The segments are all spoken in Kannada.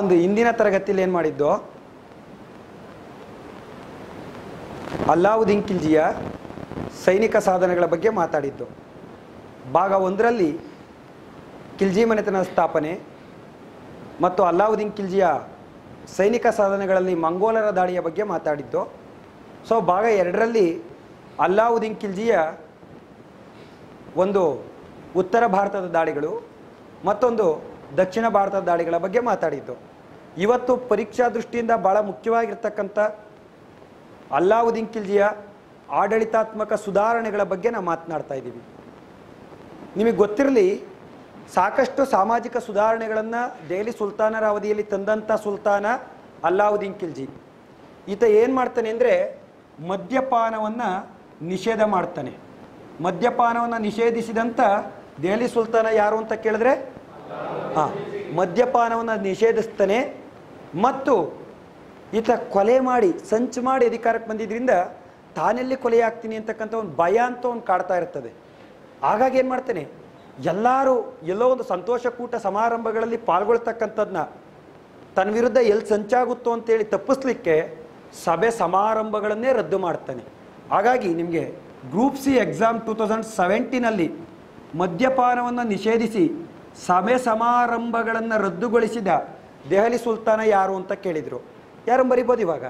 ಒಂದು ಇಂದಿನ ತರಗತಿಯಲ್ಲಿ ಏನು ಮಾಡಿದ್ದು ಅಲ್ಲಾವುದ್ದೀನ್ ಖಿಲ್ಜಿಯ ಸೈನಿಕ ಸಾಧನೆಗಳ ಬಗ್ಗೆ ಮಾತಾಡಿದ್ದು ಭಾಗ ಒಂದರಲ್ಲಿ ಖಿಲ್ಜಿ ಮನೆತನ ಸ್ಥಾಪನೆ ಮತ್ತು ಅಲ್ಲಾವುದ್ದೀನ್ ಖಿಲ್ಜಿಯ ಸೈನಿಕ ಸಾಧನೆಗಳಲ್ಲಿ ಮಂಗೋಲರ ದಾಳಿಯ ಬಗ್ಗೆ ಮಾತಾಡಿದ್ದು ಸೊ ಭಾಗ ಎರಡರಲ್ಲಿ ಅಲ್ಲಾವುದ್ದೀನ್ ಖಿಲ್ಜಿಯ ಒಂದು ಉತ್ತರ ಭಾರತದ ದಾಳಿಗಳು ಮತ್ತೊಂದು ದಕ್ಷಿಣ ಭಾರತದ ದಾಳಿಗಳ ಬಗ್ಗೆ ಮಾತಾಡಿದ್ದು ಇವತ್ತು ಪರೀಕ್ಷಾ ದೃಷ್ಟಿಯಿಂದ ಭಾಳ ಮುಖ್ಯವಾಗಿರ್ತಕ್ಕಂಥ ಅಲ್ಲಾವುದ್ದೀನ್ ಖಿಲ್ಜಿಯ ಆಡಳಿತಾತ್ಮಕ ಸುಧಾರಣೆಗಳ ಬಗ್ಗೆ ನಾವು ಮಾತನಾಡ್ತಾ ಇದ್ದೀವಿ ನಿಮಗೆ ಗೊತ್ತಿರಲಿ ಸಾಕಷ್ಟು ಸಾಮಾಜಿಕ ಸುಧಾರಣೆಗಳನ್ನು ದೆಹಲಿ ಸುಲ್ತಾನರ ಅವಧಿಯಲ್ಲಿ ತಂದಂಥ ಸುಲ್ತಾನ ಅಲ್ಲಾವುದ್ದೀನ್ ಖಿಲ್ಜಿ ಈತ ಏನು ಮಾಡ್ತಾನೆ ಅಂದರೆ ಮದ್ಯಪಾನವನ್ನು ನಿಷೇಧ ಮಾಡ್ತಾನೆ ಮದ್ಯಪಾನವನ್ನು ನಿಷೇಧಿಸಿದಂಥ ದೆಹಲಿ ಸುಲ್ತಾನ ಯಾರು ಅಂತ ಕೇಳಿದ್ರೆ ಹಾಂ ಮದ್ಯಪಾನವನ್ನು ನಿಷೇಧಿಸ್ತಾನೆ ಮತ್ತು ಈತ ಕೊಲೆ ಮಾಡಿ ಸಂಚು ಮಾಡಿ ಅಧಿಕಾರಕ್ಕೆ ಬಂದಿದ್ರಿಂದ ತಾನೆಲ್ಲಿ ಕೊಲೆ ಆಗ್ತೀನಿ ಅಂತಕ್ಕಂಥ ಒಂದು ಭಯ ಅಂತ ಒಂದು ಕಾಡ್ತಾ ಇರ್ತದೆ ಹಾಗಾಗಿ ಏನು ಮಾಡ್ತಾನೆ ಎಲ್ಲರೂ ಎಲ್ಲೋ ಒಂದು ಸಂತೋಷಕೂಟ ಸಮಾರಂಭಗಳಲ್ಲಿ ಪಾಲ್ಗೊಳ್ತಕ್ಕಂಥದ್ದನ್ನ ತನ್ನ ವಿರುದ್ಧ ಎಲ್ಲಿ ಸಂಚಾಗುತ್ತೋ ಅಂತೇಳಿ ತಪ್ಪಿಸ್ಲಿಕ್ಕೆ ಸಭೆ ಸಮಾರಂಭಗಳನ್ನೇ ರದ್ದು ಮಾಡ್ತಾನೆ ಹಾಗಾಗಿ ನಿಮಗೆ group C exam two thousand ಸೆವೆಂಟೀನಲ್ಲಿ ಮದ್ಯಪಾನವನ್ನು ನಿಷೇಧಿಸಿ ಸಭೆ ಸಮಾರಂಭಗಳನ್ನು ರದ್ದುಗೊಳಿಸಿದ ದೆಹಲಿ ಸುಲ್ತಾನ ಯಾರು ಅಂತ ಕೇಳಿದರು ಯಾರು ಬರಿಬೋದು ಇವಾಗ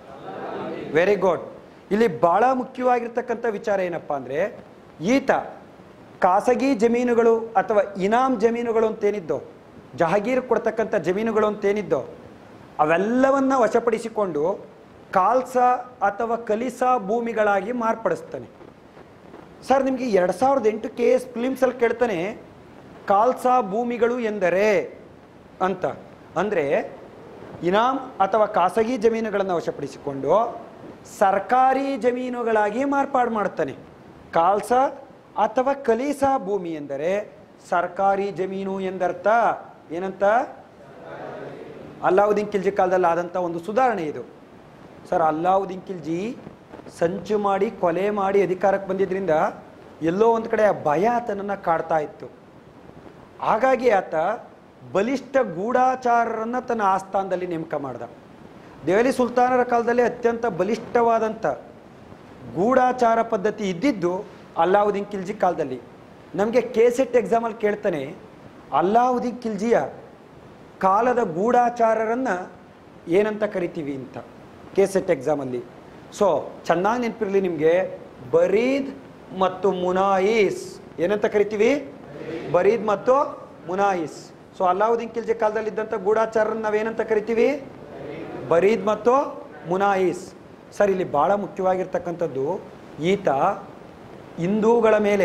ವೆರಿ ಗುಡ್ ಇಲ್ಲಿ ಭಾಳ ಮುಖ್ಯವಾಗಿರ್ತಕ್ಕಂಥ ವಿಚಾರ ಏನಪ್ಪ ಅಂದರೆ ಈತ ಖಾಸಗಿ ಜಮೀನುಗಳು ಅಥವಾ ಇನಾಮ್ ಜಮೀನುಗಳು ಅಂತೇನಿದ್ದೋ ಜಹಾಗೀರ್ ಕೊಡ್ತಕ್ಕಂಥ ಜಮೀನುಗಳು ಅಂತೇನಿದ್ದೋ ಅವೆಲ್ಲವನ್ನ ವಶಪಡಿಸಿಕೊಂಡು ಕಾಲ್ಸಾ ಅಥವಾ ಕಲಿಸಾ ಭೂಮಿಗಳಾಗಿ ಮಾರ್ಪಡಿಸ್ತಾನೆ ಸರ್ ನಿಮಗೆ ಎರಡು ಸಾವಿರದ ಎಂಟು ಕೆ ಎಸ್ ಫಿಲಿಮ್ಸಲ್ಲಿ ಕೇಳ್ತಾನೆ ಕಾಲ್ಸಾ ಭೂಮಿಗಳು ಎಂದರೆ ಅಂತ ಅಂದರೆ ಇನಾಮ್ ಅಥವಾ ಖಾಸಗಿ ಜಮೀನುಗಳನ್ನು ವಶಪಡಿಸಿಕೊಂಡು ಸರ್ಕಾರಿ ಜಮೀನುಗಳಾಗಿ ಮಾರ್ಪಾಡು ಮಾಡ್ತಾನೆ ಕಾಲ್ಸಾ ಅಥವಾ ಕಲೀಸಾ ಭೂಮಿ ಎಂದರೆ ಸರ್ಕಾರಿ ಜಮೀನು ಎಂದರ್ಥ ಏನಂತ ಅಲ್ಲಾವುದ್ದೀನ್ ಖಿಲ್ಜಿ ಕಾಲದಲ್ಲಿ ಆದಂಥ ಒಂದು ಸುಧಾರಣೆ ಇದು ಸರ್ ಅಲ್ಲಾವುದ್ದೀನ್ ಖಿಲ್ಜಿ ಸಂಚು ಮಾಡಿ ಕೊಲೆ ಮಾಡಿ ಅಧಿಕಾರಕ್ಕೆ ಬಂದಿದ್ರಿಂದ ಎಲ್ಲೋ ಒಂದು ಕಡೆ ಆ ಭಯ ಆತನನ್ನು ಕಾಡ್ತಾ ಇತ್ತು ಹಾಗಾಗಿ ಆತ ಬಲಿಷ್ಠ ಗೂಢಾಚಾರರನ್ನು ತನ್ನ ಆಸ್ಥಾನದಲ್ಲಿ ನೇಮಕ ಮಾಡ್ದ ದೆಹಲಿ ಸುಲ್ತಾನರ ಕಾಲದಲ್ಲಿ ಅತ್ಯಂತ ಬಲಿಷ್ಠವಾದಂಥ ಗೂಢಾಚಾರ ಪದ್ಧತಿ ಇದ್ದಿದ್ದು ಅಲ್ಲಾವುದ್ದೀನ್ ಖಿಲ್ಜಿ ಕಾಲದಲ್ಲಿ ನಮಗೆ ಕೆ ಸೆಟ್ ಎಕ್ಸಾಮಲ್ಲಿ ಕೇಳ್ತಾನೆ ಅಲ್ಲಾವುದ್ದೀನ್ ಖಿಲ್ಜಿಯ ಕಾಲದ ಗೂಢಾಚಾರರನ್ನು ಏನಂತ ಕರಿತೀವಿ ಅಂತ ಕೆ ಸೆಟ್ ಎಕ್ಸಾಮಲ್ಲಿ ಸೊ ಚೆನ್ನಾಗಿ ನೆನಪಿರಲಿ ನಿಮಗೆ ಬರೀದ್ ಮತ್ತು ಮುನಾಯಿಸ್ ಏನಂತ ಕರಿತೀವಿ ಬರೀದ್ ಮತ್ತು ಮುನಾಯಿಸ್ ಸೊ ಅಲ್ಲಾವುದ್ದೀನ್ ಖಿಲ್ಜಿ ಕಾಲದಲ್ಲಿದ್ದಂಥ ಗೂಢಾಚಾರರನ್ನ ನಾವೇನಂತ ಕರಿತೀವಿ ಬರೀದ್ ಮತ್ತು ಮುನಾಯಿಸ್ ಸರ್ ಇಲ್ಲಿ ಭಾಳ ಮುಖ್ಯವಾಗಿರ್ತಕ್ಕಂಥದ್ದು ಈತ ಹಿಂದೂಗಳ ಮೇಲೆ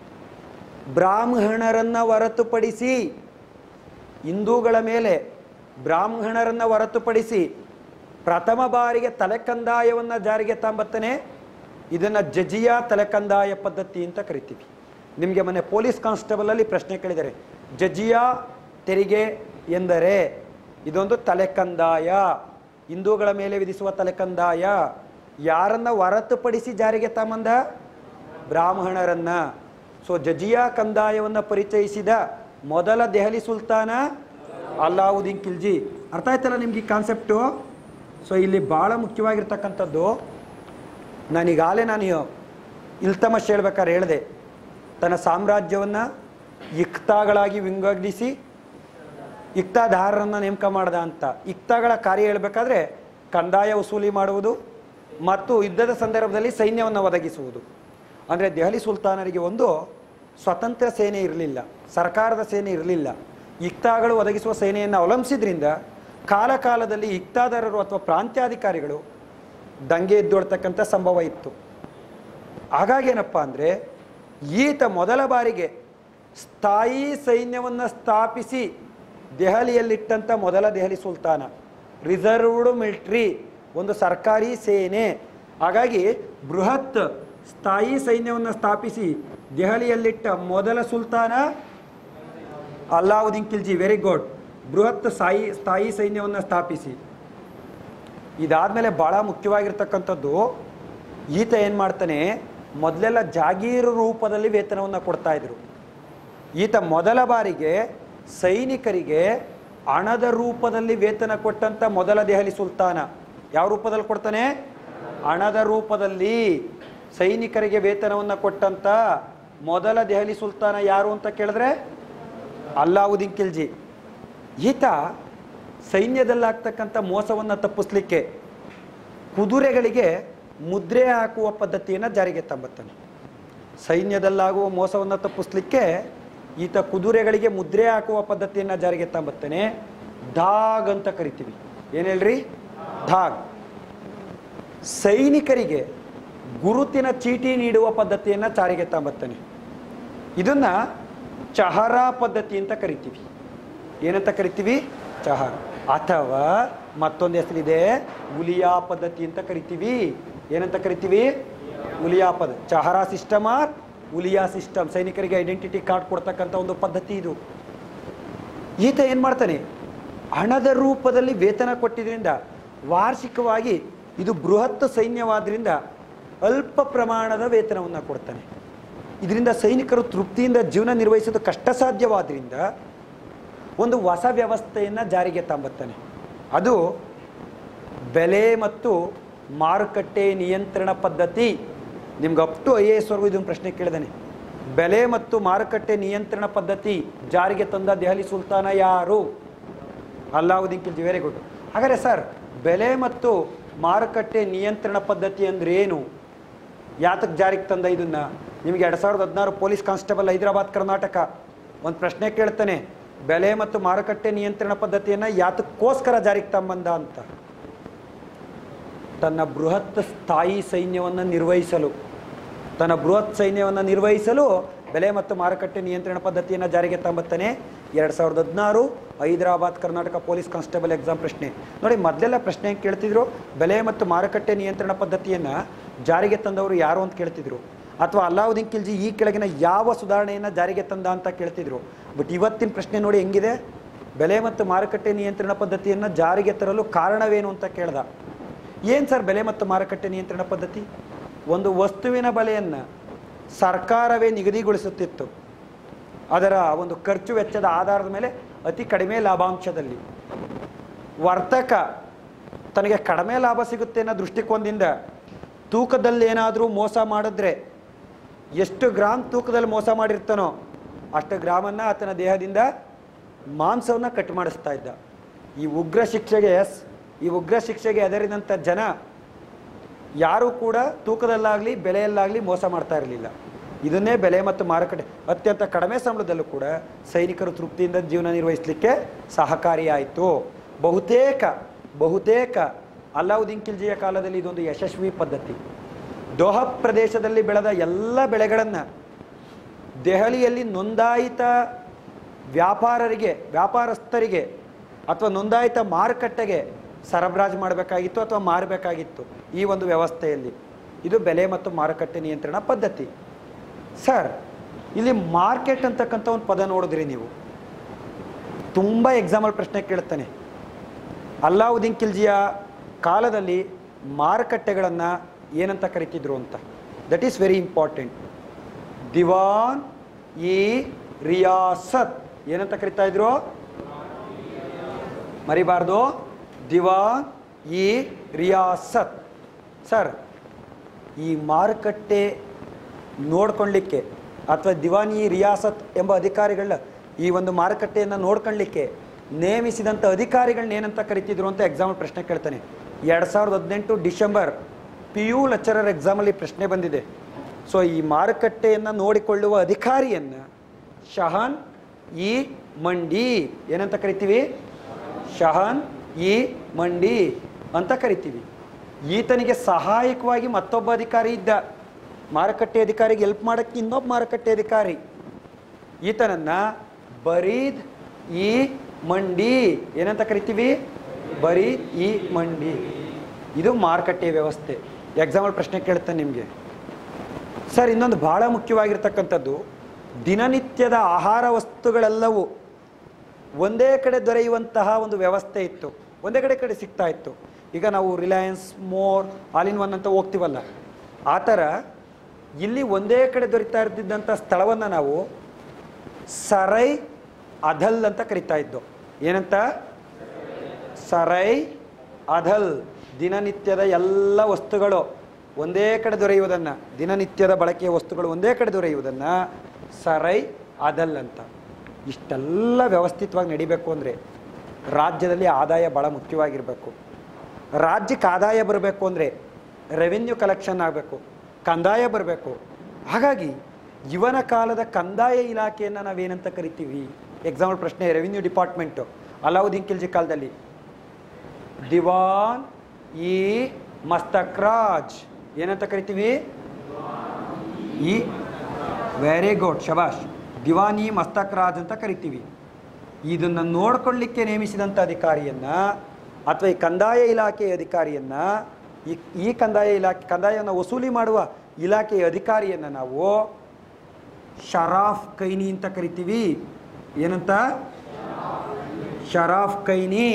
ಬ್ರಾಹ್ಮಣರನ್ನು ಹೊರತುಪಡಿಸಿ ಹಿಂದೂಗಳ ಮೇಲೆ ಬ್ರಾಹ್ಮಣರನ್ನು ಹೊರತುಪಡಿಸಿ ಪ್ರಥಮ ಬಾರಿಗೆ ತಲೆಕಂದಾಯವನ್ನು ಜಾರಿಗೆ ತಂಬತ್ತನೆ ಇದನ್ನು ಜಜಿಯಾ ತಲೆಕಂದಾಯ ಪದ್ಧತಿ ಅಂತ ಕರಿತೀವಿ ನಿಮಗೆ ಮೊನ್ನೆ ಪೊಲೀಸ್ ಕಾನ್ಸ್ಟೇಬಲಲ್ಲಿ ಪ್ರಶ್ನೆ ಕೇಳಿದ್ದಾರೆ ಜಜಿಯಾ ತೆರಿಗೆ ಎಂದರೆ ಇದೊಂದು ತಲೆಕಂದಾಯ ಹಿಂದೂಗಳ ಮೇಲೆ ವಿಧಿಸುವ ತಲೆಕಂದಾಯ ಯಾರನ್ನ ಹೊರತುಪಡಿಸಿ ಜಾರಿಗೆ ತಮ್ಮಂದ ಬ್ರಾಹ್ಮಣರನ್ನ ಸೊ ಜಜಿಯಾ ಕಂದಾಯವನ್ನು ಪರಿಚಯಿಸಿದ ಮೊದಲ ದೆಹಲಿ ಸುಲ್ತಾನ ಅಲ್ಲಾವುದ್ದೀನ್ ಖಿಲ್ಜಿ ಅರ್ಥ ಆಯ್ತಲ್ಲ ನಿಮ್ಗೆ ಈ ಕಾನ್ಸೆಪ್ಟು ಸೊ ಇಲ್ಲಿ ಭಾಳ ಮುಖ್ಯವಾಗಿರ್ತಕ್ಕಂಥದ್ದು ನಾನೀಗಾಗಲೇ ನಾನು ಇಲ್ತಮಶ್ ಹೇಳ್ಬೇಕಾದ್ರೆ ಹೇಳಿದೆ ತನ್ನ ಸಾಮ್ರಾಜ್ಯವನ್ನು ಇಕ್ತಾಗಳಾಗಿ ವಿಂಗಡಿಸಿ ಇಕ್ತಾದಾರರನ್ನು ನೇಮಕ ಮಾಡ್ದ ಅಂತ ಇಕ್ತಾಗಳ ಕಾರ್ಯ ಹೇಳಬೇಕಾದ್ರೆ ಕಂದಾಯ ವಸೂಲಿ ಮಾಡುವುದು ಮತ್ತು ಯುದ್ಧದ ಸಂದರ್ಭದಲ್ಲಿ ಸೈನ್ಯವನ್ನು ಒದಗಿಸುವುದು ಅಂದರೆ ದೆಹಲಿ ಸುಲ್ತಾನರಿಗೆ ಒಂದು ಸ್ವತಂತ್ರ ಸೇನೆ ಇರಲಿಲ್ಲ ಸರ್ಕಾರದ ಸೇನೆ ಇರಲಿಲ್ಲ ಇಕ್ತಾಗಳು ಒದಗಿಸುವ ಸೇನೆಯನ್ನು ಅವಲಂಬಿಸಿದ್ರಿಂದ ಕಾಲ ಕಾಲದಲ್ಲಿ ಇಕ್ತಾದಾರರು ಅಥವಾ ಪ್ರಾಂತ್ಯಾಧಿಕಾರಿಗಳು ದಂಗೆ ಎದ್ದೊಡ್ತಕ್ಕಂಥ ಸಂಭವ ಇತ್ತು ಹಾಗಾಗಿ ಏನಪ್ಪ ಅಂದರೆ ಈತ ಮೊದಲ ಬಾರಿಗೆ ಸ್ಥಾಯಿ ಸೈನ್ಯವನ್ನು ಸ್ಥಾಪಿಸಿ ದೆಹಲಿಯಲ್ಲಿಟ್ಟಂಥ ಮೊದಲ ದೆಹಲಿ ಸುಲ್ತಾನ ರಿಸರ್ವ್ಡ್ ಮಿಲಿಟ್ರಿ ಒಂದು ಸರ್ಕಾರಿ ಸೇನೆ ಹಾಗಾಗಿ ಬೃಹತ್ ಸ್ಥಾಯಿ ಸೈನ್ಯವನ್ನು ಸ್ಥಾಪಿಸಿ ದೆಹಲಿಯಲ್ಲಿಟ್ಟ ಮೊದಲ ಸುಲ್ತಾನ ಅಲ್ಲಾವುದ್ದೀನ್ ಖಿಲ್ಜಿ ವೆರಿ ಗುಡ್ ಬೃಹತ್ ಸ್ಥಾಯಿ ಸ್ಥಾಯಿ ಸೈನ್ಯವನ್ನು ಸ್ಥಾಪಿಸಿ ಇದಾದಮೇಲೆ ಭಾಳ ಮುಖ್ಯವಾಗಿರ್ತಕ್ಕಂಥದ್ದು ಈತ ಏನು ಮಾಡ್ತಾನೆ ಮೊದಲೆಲ್ಲ ಜಾಗೀರು ರೂಪದಲ್ಲಿ ವೇತನವನ್ನು ಕೊಡ್ತಾ ಇದ್ರು ಈತ ಮೊದಲ ಬಾರಿಗೆ ಸೈನಿಕರಿಗೆ ಹಣದ ರೂಪದಲ್ಲಿ ವೇತನ ಕೊಟ್ಟಂತ ಮೊದಲ ದೆಹಲಿ ಸುಲ್ತಾನ ಯಾವ ರೂಪದಲ್ಲಿ ಕೊಡ್ತಾನೆ ಹಣದ ರೂಪದಲ್ಲಿ ಸೈನಿಕರಿಗೆ ವೇತನವನ್ನು ಕೊಟ್ಟಂತ ಮೊದಲ ದೆಹಲಿ ಸುಲ್ತಾನ ಯಾರು ಅಂತ ಕೇಳಿದ್ರೆ ಅಲ್ಲಾವುದ್ದೀನ್ ಖಿಲ್ಜಿ ಈತ ಸೈನ್ಯದಲ್ಲಾಗ್ತಕ್ಕಂಥ ಮೋಸವನ್ನು ತಪ್ಪಿಸ್ಲಿಕ್ಕೆ ಕುದುರೆಗಳಿಗೆ ಮುದ್ರೆ ಹಾಕುವ ಪದ್ಧತಿಯನ್ನು ಜಾರಿಗೆ ತಂಬತ್ತಾನೆ ಸೈನ್ಯದಲ್ಲಾಗುವ ಮೋಸವನ್ನು ತಪ್ಪಿಸ್ಲಿಕ್ಕೆ ಈತ ಕುದುರೆಗಳಿಗೆ ಮುದ್ರೆ ಹಾಕುವ ಪದ್ಧತಿಯನ್ನು ಜಾರಿಗೆ ತಂಬತ್ತಾನೆ ಧಾಗ್ ಅಂತ ಕರಿತೀವಿ ಏನು ಹೇಳ್ರಿ ಧಾಗ್ ಸೈನಿಕರಿಗೆ ಗುರುತಿನ ಚೀಟಿ ನೀಡುವ ಪದ್ಧತಿಯನ್ನು ಜಾರಿಗೆ ತಂಬತ್ತಾನೆ ಇದನ್ನ ಚಹರಾ ಪದ್ಧತಿ ಅಂತ ಕರಿತೀವಿ ಏನಂತ ಕರಿತೀವಿ ಚಹರ ಅಥವಾ ಮತ್ತೊಂದು ಹೆಸರಿದೆ ಉಲಿಯಾ ಪದ್ಧತಿ ಅಂತ ಕರಿತೀವಿ ಏನಂತ ಕರಿತೀವಿ ಉಲಿಯಾ ಪದ ಚಹರಾ ಸಿಸ್ಟಮ್ ಆರ್ ಉಲಿಯಾ ಸಿಸ್ಟಮ್ ಸೈನಿಕರಿಗೆ ಐಡೆಂಟಿಟಿ ಕಾರ್ಡ್ ಕೊಡ್ತಕ್ಕಂಥ ಒಂದು ಪದ್ಧತಿ ಇದು ಈತ ಏನು ಮಾಡ್ತಾನೆ ಹಣದ ರೂಪದಲ್ಲಿ ವೇತನ ಕೊಟ್ಟಿದ್ರಿಂದ ವಾರ್ಷಿಕವಾಗಿ ಇದು ಬೃಹತ್ ಸೈನ್ಯವಾದ್ರಿಂದ ಅಲ್ಪ ಪ್ರಮಾಣದ ವೇತನವನ್ನು ಕೊಡ್ತಾನೆ ಇದರಿಂದ ಸೈನಿಕರು ತೃಪ್ತಿಯಿಂದ ಜೀವನ ನಿರ್ವಹಿಸೋದು ಕಷ್ಟ ಸಾಧ್ಯವಾದ್ರಿಂದ ಒಂದು ಹೊಸ ವ್ಯವಸ್ಥೆಯನ್ನು ಜಾರಿಗೆ ತಂಬತ್ತಾನೆ ಅದು ಬೆಲೆ ಮತ್ತು ಮಾರುಕಟ್ಟೆ ನಿಯಂತ್ರಣ ಪದ್ಧತಿ ನಿಮ್ಗೆ up to I A S ವರ್ಗು ಇದೊಂದು ಪ್ರಶ್ನೆ ಕೇಳಿದಾನೆ ಬೆಲೆ ಮತ್ತು ಮಾರುಕಟ್ಟೆ ನಿಯಂತ್ರಣ ಪದ್ಧತಿ ಜಾರಿಗೆ ತಂದ ದೆಹಲಿ ಸುಲ್ತಾನ ಯಾರು ಅಲ್ಲಾವುದ್ದೀನ್ ಖಿಲ್ಜಿ ವೆರಿ ಗುಡ್ ಹಾಗಾದ್ರೆ ಸರ್ ಬೆಲೆ ಮತ್ತು ಮಾರುಕಟ್ಟೆ ನಿಯಂತ್ರಣ ಪದ್ಧತಿ ಅಂದ್ರೆ ಏನು ಯಾತಕ್ಕೆ ಜಾರಿಗೆ ತಂದ ಇದನ್ನ ನಿಮಗೆ ಎರಡು ಸಾವಿರದ ಹದಿನಾರು ಪೊಲೀಸ್ ಕಾನ್ಸ್ಟೇಬಲ್ ಹೈದರಾಬಾದ್ ಕರ್ನಾಟಕ ಒಂದು ಪ್ರಶ್ನೆ ಕೇಳ್ತಾನೆ ಬೆಲೆ ಮತ್ತು ಮಾರುಕಟ್ಟೆ ನಿಯಂತ್ರಣ ಪದ್ಧತಿಯನ್ನು ಯಾತಕ್ಕೋಸ್ಕರ ಜಾರಿಗೆ ತಂಬಂದ ಅಂತ ತನ್ನ ಬೃಹತ್ ಸ್ಥಾಯಿ ಸೈನ್ಯವನ್ನು ನಿರ್ವಹಿಸಲು ತನ್ನ ಬೃಹತ್ ಸೈನ್ಯವನ್ನು ನಿರ್ವಹಿಸಲು ಬೆಲೆ ಮತ್ತು ಮಾರುಕಟ್ಟೆ ನಿಯಂತ್ರಣ ಪದ್ಧತಿಯನ್ನು ಜಾರಿಗೆ ತಂಬತ್ತಾನೆ ಎರಡು ಸಾವಿರದ ಹದಿನಾರು Hyderabad Karnataka police constable exam ಪ್ರಶ್ನೆ ನೋಡಿ ಮೊದಲೆಲ್ಲ ಪ್ರಶ್ನೆ ಹೆಂಗೆ ಕೇಳ್ತಿದ್ರು ಬೆಲೆ ಮತ್ತು ಮಾರುಕಟ್ಟೆ ನಿಯಂತ್ರಣ ಪದ್ಧತಿಯನ್ನು ಜಾರಿಗೆ ತಂದವರು ಯಾರು ಅಂತ ಕೇಳ್ತಿದ್ರು ಅಥವಾ ಅಲ್ಲಾವುದ್ದೀನ್ ಖಿಲ್ಜಿ ಈ ಕೆಳಗಿನ ಯಾವ ಸುಧಾರಣೆಯನ್ನು ಜಾರಿಗೆ ತಂದ ಅಂತ ಕೇಳ್ತಿದ್ರು ಬಟ್ ಇವತ್ತಿನ ಪ್ರಶ್ನೆ ನೋಡಿ ಹೆಂಗಿದೆ ಬೆಲೆ ಮತ್ತು ಮಾರುಕಟ್ಟೆ ನಿಯಂತ್ರಣ ಪದ್ಧತಿಯನ್ನು ಜಾರಿಗೆ ತರಲು ಕಾರಣವೇನು ಅಂತ ಕೇಳ್ದ ಏನು ಸರ್ ಬೆಲೆ ಮತ್ತು ಮಾರುಕಟ್ಟೆ ನಿಯಂತ್ರಣ ಪದ್ಧತಿ ಒಂದು ವಸ್ತುವಿನ ಬೆಲೆಯನ್ನು ಸರ್ಕಾರವೇ ನಿಗದಿಗೊಳಿಸುತ್ತಿತ್ತು ಅದರ ಒಂದು ಖರ್ಚು ವೆಚ್ಚದ ಆಧಾರದ ಮೇಲೆ ಅತಿ ಕಡಿಮೆ ಲಾಭಾಂಶದಲ್ಲಿ ವರ್ತಕ ತನಗೆ ಕಡಿಮೆ ಲಾಭ ಸಿಗುತ್ತೆ ಅನ್ನೋ ದೃಷ್ಟಿಕೋನದಿಂದ ತೂಕದಲ್ಲಿ ಏನಾದರೂ ಮೋಸ ಮಾಡಿದ್ರೆ ಎಷ್ಟು ಗ್ರಾಮ್ ತೂಕದಲ್ಲಿ ಮೋಸ ಮಾಡಿರ್ತಾನೋ ಅಷ್ಟು ಗ್ರಾಮನ್ನು ಆತನ ದೇಹದಿಂದ ಮಾಂಸವನ್ನು ಕಟ್ ಮಾಡಿಸ್ತಾ ಇದ್ದ ಈ ಉಗ್ರ ಶಿಕ್ಷೆಗೆ ಎಸ್ ಈ ಉಗ್ರ ಶಿಕ್ಷೆಗೆ ಹೆದರಿದಂಥ ಜನ ಯಾರೂ ಕೂಡ ತೂಕದಲ್ಲಾಗಲಿ ಬೆಲೆಯಲ್ಲಾಗಲಿ ಮೋಸ ಮಾಡ್ತಾ ಇರಲಿಲ್ಲ ಇದನ್ನೇ ಬೆಲೆ ಮತ್ತು ಮಾರುಕಟ್ಟೆ ಅತ್ಯಂತ ಕಡಿಮೆ ಸಂಬಳದಲ್ಲೂ ಕೂಡ ಸೈನಿಕರು ತೃಪ್ತಿಯಿಂದ ಜೀವನ ನಿರ್ವಹಿಸಲಿಕ್ಕೆ ಸಹಕಾರಿಯಾಯಿತು ಬಹುತೇಕ ಬಹುತೇಕ ಅಲ್ಲಾವುದ್ದೀನ್ ಖಿಲ್ಜಿಯ ಕಾಲದಲ್ಲಿ ಇದೊಂದು ಯಶಸ್ವಿ ಪದ್ಧತಿ ದೋಹ ಪ್ರದೇಶದಲ್ಲಿ ಬೆಳೆದ ಎಲ್ಲ ಬೆಳೆಗಳನ್ನು ದೆಹಲಿಯಲ್ಲಿ ನೋಂದಾಯಿತ ವ್ಯಾಪಾರರಿಗೆ ವ್ಯಾಪಾರಸ್ಥರಿಗೆ ಅಥವಾ ನೋಂದಾಯಿತ ಮಾರುಕಟ್ಟೆಗೆ ಸರಬರಾಜು ಮಾಡಬೇಕಾಗಿತ್ತು ಅಥವಾ ಮಾರಬೇಕಾಗಿತ್ತು ಈ ಒಂದು ವ್ಯವಸ್ಥೆಯಲ್ಲಿ ಇದು ಬೆಲೆ ಮತ್ತು ಮಾರುಕಟ್ಟೆ ನಿಯಂತ್ರಣ ಪದ್ಧತಿ ಸರ್ ಇಲ್ಲಿ ಮಾರ್ಕೆಟ್ ಅಂತಕ್ಕಂಥ ಒಂದು ಪದ ನೋಡಿದ್ರಿ ನೀವು ತುಂಬ ಎಕ್ಸಾಂಪಲ್ ಪ್ರಶ್ನೆ ಕೇಳ್ತಾನೆ ಅಲ್ಲಾವುದ್ದೀನ್ ಖಿಲ್ಜಿಯ ಕಾಲದಲ್ಲಿ ಮಾರುಕಟ್ಟೆಗಳನ್ನು ಏನಂತ ಕರಿತಿದ್ರು ಅಂತ ದಟ್ ಈಸ್ ವೆರಿ ಇಂಪಾರ್ಟೆಂಟ್ ದಿವಾನ್ ಇ ರಿಯಾಸತ್ ಏನಂತ ಕರಿತಾ ಇದ್ರು ಮರಿಬಾರ್ದು ದಿವಾನ್ ಇ ರಿಯಾಸತ್ ಸರ್ ಈ ಮಾರುಕಟ್ಟೆ ನೋಡ್ಕೊಳ್ಳಿಕ್ಕೆ ಅಥವಾ ದಿವಾನ್ ಇ ರಿಯಾಸತ್ ಎಂಬ ಅಧಿಕಾರಿಗಳ ಈ ಒಂದು ಮಾರುಕಟ್ಟೆಯನ್ನು ನೋಡ್ಕೊಳ್ಳಿಕ್ಕೆ ನೇಮಿಸಿದಂಥ ಅಧಿಕಾರಿಗಳನ್ನ ಏನಂತ ಕರಿತಿದ್ರು ಅಂತ ಎಕ್ಸಾಮಲ್ಲಿ ಪ್ರಶ್ನೆ ಕೇಳ್ತಾನೆ ಎರಡು ಸಾವಿರದ ಹದಿನೆಂಟು ಡಿಸೆಂಬರ್ ಪಿ ಯು ಲೆಕ್ಚರರ್ ಎಕ್ಸಾಮಲ್ಲಿ ಪ್ರಶ್ನೆ ಬಂದಿದೆ ಸೊ ಈ ಮಾರುಕಟ್ಟೆಯನ್ನು ನೋಡಿಕೊಳ್ಳುವ ಅಧಿಕಾರಿಯನ್ನು ಶಹನ್ ಇ ಮಂಡಿ ಏನಂತ ಕರಿತೀವಿ ಶಹನ್ ಇ ಮಂಡಿ ಅಂತ ಕರಿತೀವಿ ಈತನಿಗೆ ಸಹಾಯಕವಾಗಿ ಮತ್ತೊಬ್ಬ ಅಧಿಕಾರಿ ಇದ್ದ ಮಾರುಕಟ್ಟೆ ಅಧಿಕಾರಿಗೆ ಹೆಲ್ಪ್ ಮಾಡೋಕ್ಕೆ ಇನ್ನೊಬ್ಬ ಮಾರುಕಟ್ಟೆ ಅಧಿಕಾರಿ ಈತನನ್ನ ಬರೀದ್ ಇ ಮಂಡಿ ಏನಂತ ಕರಿತೀವಿ ಬರೀದ್ ಇ ಮಂಡಿ ಇದು ಮಾರುಕಟ್ಟೆ ವ್ಯವಸ್ಥೆ ಎಕ್ಸಾಂಪಲ್ ಪ್ರಶ್ನೆ ಕೇಳ್ತಾನೆ ನಿಮಗೆ ಸರ್ ಇನ್ನೊಂದು ಬಹಳ ಮುಖ್ಯವಾಗಿರ್ತಕ್ಕಂಥದ್ದು ದಿನನಿತ್ಯದ ಆಹಾರ ವಸ್ತುಗಳೆಲ್ಲವೂ ಒಂದೇ ಕಡೆ ದೊರೆಯುವಂತಹ ಒಂದು ವ್ಯವಸ್ಥೆ ಇತ್ತು ಒಂದೇ ಕಡೆ ಕಡೆ ಸಿಗ್ತಾ ಇತ್ತು ಈಗ ನಾವು Reliance more all in one ಅಂತ ಹೋಗ್ತೀವಲ್ಲ ಆ ಥರ ಇಲ್ಲಿ ಒಂದೇ ಕಡೆ ದೊರೀತಾ ಇರ್ತಿದ್ದಂಥ ಸ್ಥಳವನ್ನು ನಾವು ಸರೈ ಅಧಲ್ ಅಂತ ಕರಿತಾ ಇದ್ದು ಏನಂತ ಸರೈ ಅಧಲ್ ದಿನನಿತ್ಯದ ಎಲ್ಲ ವಸ್ತುಗಳು ಒಂದೇ ಕಡೆ ದೊರೆಯುವುದನ್ನು ದಿನನಿತ್ಯದ ಬಳಕೆಯ ವಸ್ತುಗಳು ಒಂದೇ ಕಡೆ ದೊರೆಯುವುದನ್ನು ಸರೈ ಅದಲ್ ಅಂತ ಇಷ್ಟೆಲ್ಲ ವ್ಯವಸ್ಥಿತವಾಗಿ ನಡಿಬೇಕು ಅಂದರೆ ರಾಜ್ಯದಲ್ಲಿ ಆದಾಯ ಭಾಳ ಮುಖ್ಯವಾಗಿರಬೇಕು ರಾಜ್ಯಕ್ಕೆ ಆದಾಯ ಬರಬೇಕು ಅಂದರೆ ರೆವಿನ್ಯೂ ಕಲೆಕ್ಷನ್ ಆಗಬೇಕು ಕಂದಾಯ ಬರಬೇಕು ಹಾಗಾಗಿ ಇವನ ಕಾಲದ ಕಂದಾಯ ಇಲಾಖೆಯನ್ನು ನಾವೇನಂತ ಕರಿತೀವಿ ಎಕ್ಸಾಂಪಲ್ ಪ್ರಶ್ನೆ ರೆವಿನ್ಯೂ ಡಿಪಾರ್ಟ್ಮೆಂಟು ಅಲಾವುದ್ದೀನ್ ಖಿಲ್ಜಿ ಕಾಲದಲ್ಲಿ ದಿವಾನ್ ಇ ಮಸ್ತಕ್ರಾಜ್ ಏನಂತ ಕರಿತೀವಿ ಈ ವೆರಿ ಗುಡ್ ಶಬಾಷ್ ದಿವಾನ್ ಇ ಮಸ್ತಕ್ರಾಜ್ ಅಂತ ಕರಿತೀವಿ ಇದನ್ನು ನೋಡ್ಕೊಳ್ಳಿಕ್ಕೆ ನೇಮಿಸಿದಂಥ ಅಧಿಕಾರಿಯನ್ನು ಅಥವಾ ಈ ಕಂದಾಯ ಇಲಾಖೆಯ ಅಧಿಕಾರಿಯನ್ನು ಈ ಈ ಕಂದಾಯ ಇಲಾಖೆ ಕಂದಾಯವನ್ನು ವಸೂಲಿ ಮಾಡುವ ಇಲಾಖೆಯ ಅಧಿಕಾರಿಯನ್ನು ನಾವು ಶರಾಫ್ ಕೈನಿ ಅಂತ ಕರಿತೀವಿ ಏನಂತ ಶರಾಫ್ ಕೈನಿ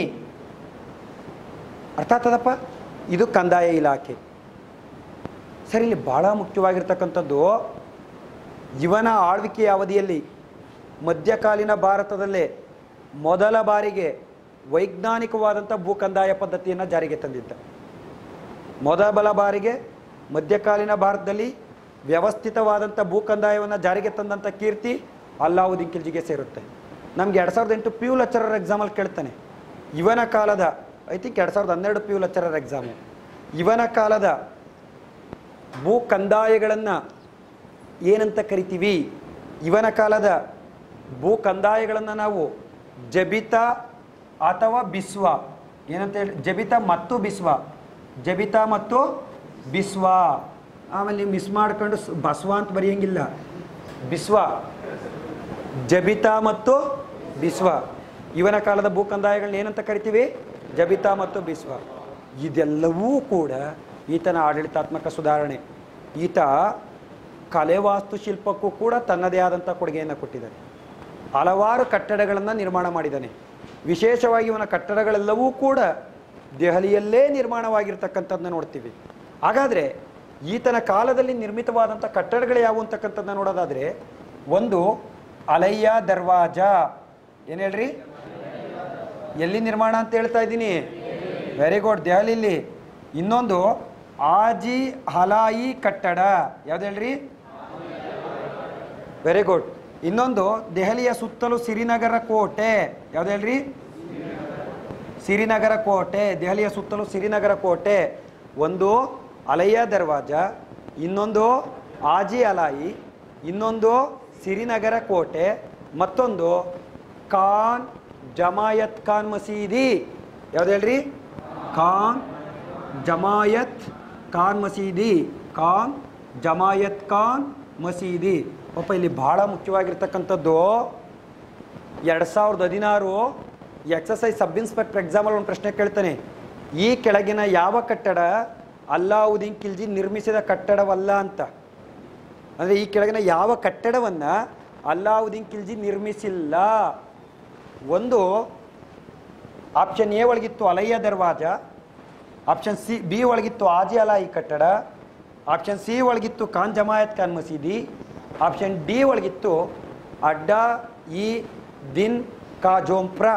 ಅರ್ಥ ಆಗ್ತದಪ್ಪ ಇದು ಕಂದಾಯ ಇಲಾಖೆ ಸರಿ ಇಲ್ಲಿ ಭಾಳ ಮುಖ್ಯವಾಗಿರ್ತಕ್ಕಂಥದ್ದು ಇವನ ಆಳ್ವಿಕೆಯ ಅವಧಿಯಲ್ಲಿ ಮಧ್ಯಕಾಲೀನ ಭಾರತದಲ್ಲೇ ಮೊದಲ ಬಾರಿಗೆ ವೈಜ್ಞಾನಿಕವಾದಂಥ ಭೂ ಕಂದಾಯ ಪದ್ಧತಿಯನ್ನು ಜಾರಿಗೆ ತಂದಿದ್ದ ಮೊದಲ ಬಾರಿಗೆ ಮಧ್ಯಕಾಲೀನ ಭಾರತದಲ್ಲಿ ವ್ಯವಸ್ಥಿತವಾದಂಥ ಭೂ ಕಂದಾಯವನ್ನು ಜಾರಿಗೆ ತಂದಂಥ ಕೀರ್ತಿ ಅಲ್ಲಾವುದ್ದೀನ್ ಖಿಲ್ಜಿಗೆ ಸೇರುತ್ತೆ ನಮ್ಗೆ ಎರಡು ಸಾವಿರದ ಎಂಟು ಪಿ ಯು ಲೆಕ್ಚರರ್ ಎಕ್ಸಾಮಲ್ಲಿ ಕೇಳ್ತಾನೆ ಇವನ ಕಾಲದ ಐ ಥಿಂಕ್ ಎರಡು ಸಾವಿರದ ಹನ್ನೆರಡು ಪಿ ಯು ಲೆಕ್ಚರರ್ ಎಕ್ಸಾಮು ಇವನ ಕಾಲದ ಭೂ ಕಂದಾಯಗಳನ್ನು ಏನಂತ ಕರಿತೀವಿ ಇವನ ಕಾಲದ ಭೂ ಕಂದಾಯಗಳನ್ನು ನಾವು ಜಬಿತ ಅಥವಾ ಬಿಸ್ವ ಏನಂತ ಹೇಳಿ ಜಬಿತ ಮತ್ತು ಬಿಸ್ವ ಜಬಿತ ಮತ್ತು ಬಿಸ್ವ ಆಮೇಲೆ ನೀವು ಮಿಸ್ ಮಾಡ್ಕೊಂಡು ಸ್- ಬಸ್ವ ಅಂತ ಬರೆಯಂಗಿಲ್ಲ ಬಿಸ್ವ ಜಬಿತ ಮತ್ತು ಬಿಸ್ವ ಇವನ ಕಾಲದ ಭೂ ಕಂದಾಯಗಳನ್ನ ಏನಂತ ಕರಿತೀವಿ ಜಬಿತ ಮತ್ತು ಬಿಸ್ವ ಇದೆಲ್ಲವೂ ಕೂಡ ಈತನ ಆಡಳಿತಾತ್ಮಕ ಸುಧಾರಣೆ ಈತ ಕಲೆ ವಾಸ್ತುಶಿಲ್ಪಕ್ಕೂ ಕೂಡ ತನ್ನದೇ ಆದಂಥ ಕೊಡುಗೆಯನ್ನು ಕೊಟ್ಟಿದ್ದಾನೆ ಹಲವಾರು ಕಟ್ಟಡಗಳನ್ನು ನಿರ್ಮಾಣ ಮಾಡಿದ್ದಾನೆ ವಿಶೇಷವಾಗಿ ಇವನ ಕಟ್ಟಡಗಳೆಲ್ಲವೂ ಕೂಡ ದೆಹಲಿಯಲ್ಲೇ ನಿರ್ಮಾಣವಾಗಿರ್ತಕ್ಕಂಥದ್ದನ್ನ ನೋಡ್ತೀವಿ ಹಾಗಾದರೆ ಈತನ ಕಾಲದಲ್ಲಿ ನಿರ್ಮಿತವಾದಂಥ ಕಟ್ಟಡಗಳು ಯಾವುವು ಅಂತಕ್ಕಂಥದ್ದನ್ನ ನೋಡೋದಾದರೆ ಒಂದು ಅಲಯ್ಯ ದರ್ವಾಜ ಏನು ಹೇಳ್ರಿ ಎಲ್ಲಿ ನಿರ್ಮಾಣ ಅಂತ ಹೇಳ್ತಾ ಇದ್ದೀನಿ ವೆರಿ ಗುಡ್ ದೆಹಲಿಲಿ ಇನ್ನೊಂದು ಆಜಿ ಹಲಾಯಿ ಕಟ್ಟಡ ಯಾವ್ದು ಹೇಳ್ರಿ ವೆರಿ ಗುಡ್ ಇನ್ನೊಂದು ದೆಹಲಿಯ ಸುತ್ತಲೂ ಸಿರಿನಗರ ಕೋಟೆ ಯಾವ್ದು ಹೇಳ್ರಿ ಸಿರಿನಗರ ಕೋಟೆ ದೆಹಲಿಯ ಸುತ್ತಲೂ ಸಿರಿನಗರ ಕೋಟೆ ಒಂದು ಅಲಯ್ಯ ದರ್ವಾಜ ಇನ್ನೊಂದು ಆಜಿ ಅಲಾಯಿ ಇನ್ನೊಂದು ಸಿರಿನಗರ ಕೋಟೆ ಮತ್ತೊಂದು ಖಾನ್ ಜಮಾಯತ್ ಖಾನ್ ಮಸೀದಿ ಯಾವ್ದು ಹೇಳ್ರಿ ಖಾನ್ ಜಮಾಯತ್ ಖಾನ್ ಮಸೀದಿ ಖಾನ್ ಜಮಾಯತ್ ಖಾನ್ ಮಸೀದಿ ಪಾಪ ಇಲ್ಲಿ ಬಹಳ ಮುಖ್ಯವಾಗಿರ್ತಕ್ಕಂಥದ್ದು ಎರಡು ಸಾವಿರದ ಹದಿನಾರು ಎಕ್ಸಸೈಸ್ ಸಬ್ ಇನ್ಸ್ಪೆಕ್ಟರ್ ಎಕ್ಸಾಮಲ್ಲಿ ಒಂದು ಪ್ರಶ್ನೆ ಕೇಳ್ತಾನೆ ಈ ಕೆಳಗಿನ ಯಾವ ಕಟ್ಟಡ ಅಲ್ಲಾವುದ್ದೀನ್ ಖಿಲ್ಜಿ ನಿರ್ಮಿಸಿದ ಕಟ್ಟಡವಲ್ಲ ಅಂತ ಅಂದರೆ ಈ ಕೆಳಗಿನ ಯಾವ ಕಟ್ಟಡವನ್ನು ಅಲ್ಲಾವುದ್ದೀನ್ ಖಿಲ್ಜಿ ನಿರ್ಮಿಸಿಲ್ಲ ಒಂದು ಆಪ್ಷನ್ ಎ ಒಳಗಿತ್ತು Alai Darwaza option C B ಒಳಗಿತ್ತು ಆಜಿ ಅಲಾಯಿ ಕಟ್ಟಡ ಆಪ್ಷನ್ ಸಿ ಒಳಗಿತ್ತು ಖಾನ್ ಜಮಾಯತ್ ಖಾನ್ ಮಸೀದಿ ಆಪ್ಷನ್ ಡಿ ಒಳಗಿತ್ತು ಅಡ್ಡ ಇ ದಿನ್ ಕಾ ಜೋಂಪ್ರಾ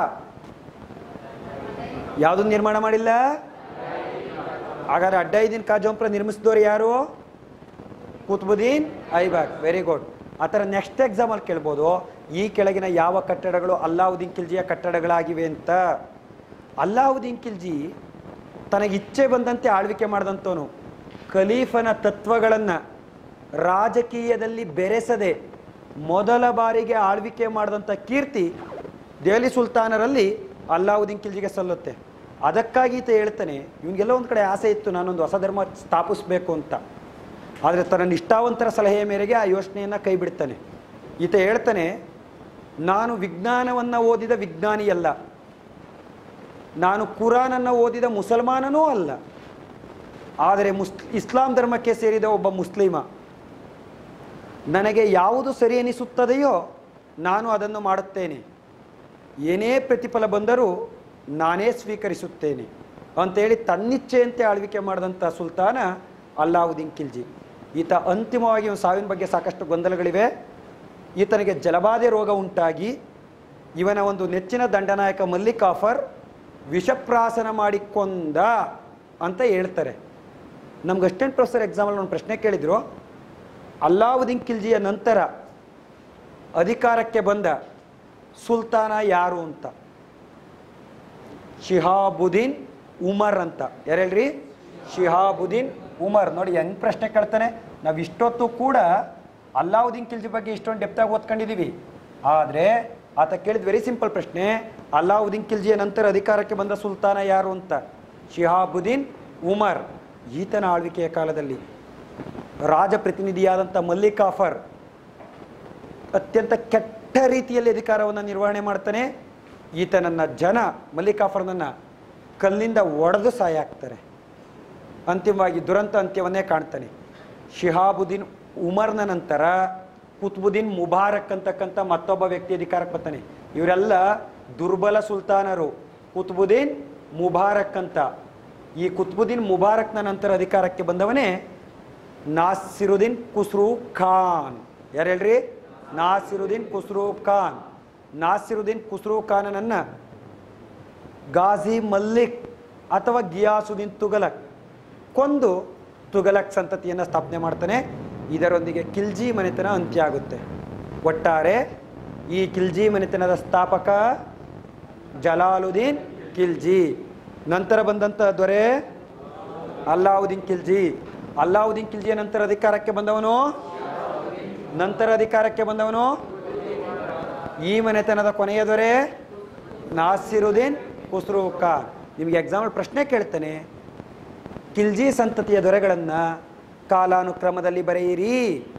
ಯಾವುದು ನಿರ್ಮಾಣ ಮಾಡಿಲ್ಲ ಹಾಗಾದ್ರೆ ಅಡ್ಡ ಇದಿನ್ ಕಾ ಜೋಂಪ್ರಾ ನಿರ್ಮಿಸಿದವರು ಯಾರು ಕುತ್ಬುದ್ದೀನ್ ಐಬಾಕ್ ವೆರಿ ಗುಡ್ ಆ ಥರ ನೆಕ್ಸ್ಟ್ ಎಕ್ಸಾಮಲ್ಲಿ ಕೇಳ್ಬೋದು ಈ ಕೆಳಗಿನ ಯಾವ ಕಟ್ಟಡಗಳು ಅಲ್ಲಾವುದ್ದೀನ್ ಖಿಲ್ಜಿಯ ಕಟ್ಟಡಗಳಾಗಿವೆ ಅಂತ ಅಲ್ಲಾವುದ್ದೀನ್ ಖಿಲ್ಜಿ ತನಗೆ ಇಚ್ಛೆ ಬಂದಂತೆ ಆಳ್ವಿಕೆ ಮಾಡಿದಂಥವನು ಖಲೀಫನ ತತ್ವಗಳನ್ನು ರಾಜಕೀಯದಲ್ಲಿ ಬೆರೆಸದೆ ಮೊದಲ ಬಾರಿಗೆ ಆಳ್ವಿಕೆ ಮಾಡಿದಂಥ ಕೀರ್ತಿ ದೆಹಲಿ ಸುಲ್ತಾನರಲ್ಲಿ ಅಲ್ಲಾವುದ್ದೀನ್ ಖಿಲ್ಜಿಗೆ ಸಲ್ಲುತ್ತೆ ಅದಕ್ಕಾಗಿ ಈತ ಹೇಳ್ತಾನೆ ಇವನಿಗೆಲ್ಲ ಒಂದು ಕಡೆ ಆಸೆ ಇತ್ತು ನಾನೊಂದು ಹೊಸ ಧರ್ಮ ಸ್ಥಾಪಿಸಬೇಕು ಅಂತ ಆದರೆ ತನ್ನ ನಿಷ್ಠಾವಂತರ ಸಲಹೆಯ ಮೇರೆಗೆ ಆ ಯೋಚನೆಯನ್ನು ಕೈ ಬಿಡ್ತಾನೆ ಈತ ಹೇಳ್ತಾನೆ ನಾನು ವಿಜ್ಞಾನವನ್ನು ಓದಿದ ವಿಜ್ಞಾನಿಯಲ್ಲ ನಾನು ಕುರಾನನ್ನು ಓದಿದ ಮುಸಲ್ಮಾನನೂ ಅಲ್ಲ ಆದರೆ ಮುಸ್ ಇಸ್ಲಾಂ ಧರ್ಮಕ್ಕೆ ಸೇರಿದ ಒಬ್ಬ ಮುಸ್ಲಿಮ ನನಗೆ ಯಾವುದು ಸರಿ ಎನಿಸುತ್ತದೆಯೋ ನಾನು ಅದನ್ನು ಮಾಡುತ್ತೇನೆ ಏನೇ ಪ್ರತಿಫಲ ಬಂದರೂ ನಾನೇ ಸ್ವೀಕರಿಸುತ್ತೇನೆ ಅಂತೇಳಿ ತನ್ನಿಚ್ಛೆಯಂತೆ ಆಳ್ವಿಕೆ ಮಾಡಿದಂಥ ಸುಲ್ತಾನ ಅಲ್ಲಾವುದ್ದೀನ್ ಖಿಲ್ಜಿ ಈತ ಅಂತಿಮವಾಗಿ ಇವನ ಸಾವಿನ ಬಗ್ಗೆ ಸಾಕಷ್ಟು ಗೊಂದಲಗಳಿವೆ ಈತನಿಗೆ ಜಲಬಾಧೆ ರೋಗ ಉಂಟಾಗಿ ಇವನ ಒಂದು ನೆಚ್ಚಿನ ದಂಡನಾಯಕ ಮಲ್ಲಿಕ್ ಆಫರ್ ವಿಷಪ್ರಾಸನ ಮಾಡಿಕೊಂಡ ಅಂತ ಹೇಳ್ತಾರೆ ನಮ್ಗೆ ಅಸಿಸ್ಟೆಂಟ್ ಪ್ರೊಫೆಸರ್ ಎಕ್ಸಾಮಲ್ಲಿ ಒಂದು ಪ್ರಶ್ನೆ ಕೇಳಿದ್ರು ಅಲ್ಲಾವುದ್ದೀನ್ ಖಿಲ್ಜಿಯ ನಂತರ ಅಧಿಕಾರಕ್ಕೆ ಬಂದ ಸುಲ್ತಾನ ಯಾರು ಅಂತ ಶಿಹಾಬುದ್ದೀನ್ ಉಮರ್ ಅಂತ ಯಾರು ಹೇಳ್ರಿ ಶಿಹಾಬುದ್ದೀನ್ ಉಮರ್ ನೋಡಿ ಹೆಂಗ್ ಪ್ರಶ್ನೆ ಕೇಳ್ತಾನೆ ನಾವು ಇಷ್ಟೊತ್ತು ಕೂಡ ಅಲ್ಲಾವುದ್ದೀನ್ ಖಿಲ್ಜಿ ಬಗ್ಗೆ ಇಷ್ಟೊಂದು ಡೆಪ್ತಾಗಿ ಓದ್ಕೊಂಡಿದ್ದೀವಿ ಆದರೆ ಆತ ಕೇಳಿದ ವೆರಿ ಸಿಂಪಲ್ ಪ್ರಶ್ನೆ ಅಲ್ಲಾವುದ್ದೀನ್ ಖಿಲ್ಜಿಯ ನಂತರ ಅಧಿಕಾರಕ್ಕೆ ಬಂದ ಸುಲ್ತಾನ ಯಾರು ಅಂತ ಶಿಹಾಬುದ್ದೀನ್ ಉಮರ್ ಈತನ ಆಳ್ವಿಕೆಯ ಕಾಲದಲ್ಲಿ ರಾಜಪ್ರತಿನಿಧಿಯಾದಂಥ ಮಲ್ಲಿಕ್ ಆಫರ್ ಅತ್ಯಂತ ಕೆಟ್ಟ ರೀತಿಯಲ್ಲಿ ಅಧಿಕಾರವನ್ನು ನಿರ್ವಹಣೆ ಮಾಡ್ತಾನೆ ಈತನನ್ನ ಜನ ಮಲ್ಲಿಕಾಫರ್ನನ್ನ ಕಲ್ಲಿಂದ ಒಡೆದು ಸಾಯ ಹಾಕ್ತಾರೆ ಅಂತಿಮವಾಗಿ ದುರಂತ ಅಂತ್ಯವನ್ನೇ ಕಾಣ್ತಾನೆ ಶಿಹಾಬುದ್ದೀನ್ ಉಮರ್ನ ನಂತರ ಕುತ್ಬುದ್ದೀನ್ ಮುಬಾರಕ್ ಅಂತಕ್ಕಂಥ ಮತ್ತೊಬ್ಬ ವ್ಯಕ್ತಿ ಅಧಿಕಾರಕ್ಕೆ ಬರ್ತಾನೆ ಇವರೆಲ್ಲ ದುರ್ಬಲ ಸುಲ್ತಾನರು ಕುತ್ಬುದ್ದೀನ್ ಮುಬಾರಕ್ ಅಂತ ಈ ಕುತ್ಬುದ್ದೀನ್ ಮುಬಾರಕ್ನ ನಂತರ ಅಧಿಕಾರಕ್ಕೆ ಬಂದವನೇ ನಾಸಿರುದ್ದೀನ್ ಕುಸ್ರೂ ಖಾನ್ ಯಾರು ಹೇಳ್ರಿ ನಾಸಿರುದ್ದೀನ್ ಕುಸ್ರೂ ಖಾನ್ ನಾಸಿರುದ್ದೀನ್ ಕುಸ್ರೂ ಖಾನನನ್ನ ಗಾಜಿ ಮಲ್ಲಿಕ್ ಅಥವಾ ಗಿಯಾಸುದ್ದೀನ್ ತುಗಲಕ್ ಕೊಂದು ತುಗಲಕ್ ಸಂತತಿಯನ್ನು ಸ್ಥಾಪನೆ ಮಾಡ್ತಾನೆ ಇದರೊಂದಿಗೆ ಕಿಲ್ಜಿ ಮನೆತನ ಅಂತ್ಯ ಆಗುತ್ತೆ ಒಟ್ಟಾರೆ ಈ ಕಿಲ್ಜಿ ಮನೆತನದ ಸ್ಥಾಪಕ ಜಲಾಲುದ್ದೀನ್ ಖಿಲ್ಜಿ ನಂತರ ಬಂದಂಥ ದೊರೆ ಅಲ್ಲಾವುದ್ದೀನ್ ಖಿಲ್ಜಿ ಅಲ್ಲಾವುದ್ದೀನ್ ಖಿಲ್ಜಿಯ ನಂತರ ಅಧಿಕಾರಕ್ಕೆ ಬಂದವನು ನಂತರ ಅಧಿಕಾರಕ್ಕೆ ಬಂದವನು ಈ ಮನೆತನದ ಕೊನೆಯ ದೊರೆ ನಾಸಿರುದ್ದೀನ್ ಖುಸ್ರೂ ಖಾನ್ ನಿಮಗೆ ಎಕ್ಸಾಂಪಲ್ ಪ್ರಶ್ನೆ ಕೇಳ್ತಾನೆ ಖಿಲ್ಜಿ ಸಂತತಿಯ ದೊರೆಗಳನ್ನು ಕಾಲಾನುಕ್ರಮದಲ್ಲಿ ಬರೆಯಿರಿ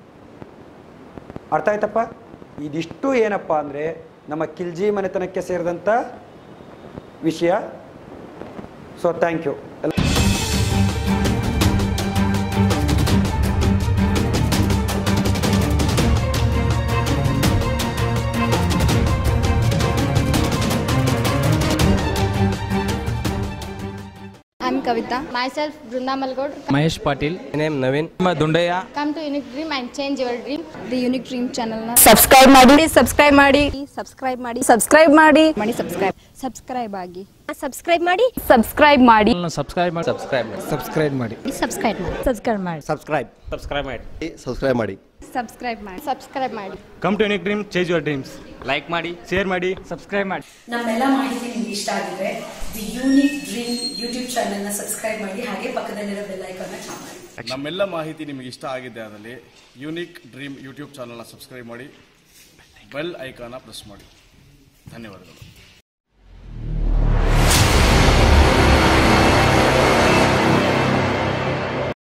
ಅರ್ಥ ಆಯ್ತಪ್ಪ ಇದಿಷ್ಟು ಏನಪ್ಪ ಅಂದರೆ ನಮ್ಮ ಖಿಲ್ಜಿ ಮನೆತನಕ್ಕೆ ಸೇರಿದಂಥ ವಿಷಯ so thank you I'm Kavita. Myself, Brunda Malgod. Mahesh Patil name Naveen Dundayya Come to Unique Dream and change your dream. The unique dream ಚಾನಲ್ನ ಸಬ್ಸ್ಕ್ರೈಬ್ ಮಾಡಿ ಸಬ್ಸ್ಕ್ರೈಬ್ ಮಾಡಿ ಸಬ್ಸ್ಕ್ರೈಬ್ ಮಾಡಿ ಸಬ್ಸ್ಕ್ರೈಬ್ ಮಾಡಿ ಮಾಡಿ ಸಬ್ಸ್ಕ್ರೈಬ್ ಸಬ್ಸ್ಕ್ರೈಬ್ ಆಗಿ ಸಬ್ಸ್ಕ್ರೈಬ್ ಮಾಡಿ ಸಬ್ಸ್ಕ್ರೈಬ್ ಮಾಡಿ ಸಬ್ಸ್ಕ್ರೈಬ್ ಮಾಡಿ ಸಬ್ಸ್ಕ್ರೈಬ್ ಮಾಡಿ ಸಬ್ಸ್ಕ್ರೈಬ್ ಮಾಡಿ ಸಬ್ಸ್ಕ್ರೈಬ್ ಮಾಡಿ ಸಬ್ಸ್ಕ್ರೈಬ್ ಮಾಡಿ ಸಬ್ಸ್ಕ್ರೈಬ್ ಸಬ್ಸ್ಕ್ರೈಬ್ ಮಾಡಿ ಸಬ್ಸ್ಕ್ರೈಬ್ ಮಾಡಿ ಸಬ್ಸ್ಕ್ರೈಬ್ ಮಾಡಿ Subscribe ಮಾಡಿ. Come to unique dream change your dreams like ಮಾಡಿ ಶೇರ್ ಮಾಡಿ ಸಬ್ಸ್ಕ್ರೈಬ್ ಮಾಡಿ ನಮ್ಮೆಲ್ಲ ಮಾಹಿತಿ ನಿಮ್ಗೆ ಇಷ್ಟ ಆಗಿದ್ರೆ ದಿ ಯೂನಿಕ್ ಡ್ರೀಮ್ ಯೂಟ್ಯೂಬ್ ಚಾನೆಲ್ನ ಸಬ್ಸ್ಕ್ರೈಬ್ ಮಾಡಿ ಹಾಗೆ ಪಕ್ಕದಲ್ಲಿರೋ ಬೆಲ್ ಐಕಾನ್ನ ಚಾಪ್ ಮಾಡಿ ನಮ್ಮೆಲ್ಲ ಮಾಹಿತಿ ನಿಮಗೆ ಇಷ್ಟ ಆಗಿದ್ದೆ ಅದರಲ್ಲಿ ಯೂನಿಕ್ ಡ್ರೀಮ್ ಯೂಟ್ಯೂಬ್ ಚಾನಲ್ನ ಸಬ್ಸ್ಕ್ರೈಬ್ ಮಾಡಿ ಬೆಲ್ ಐಕಾನ ಪ್ರೆಸ್ ಮಾಡಿ ಧನ್ಯವಾದಗಳು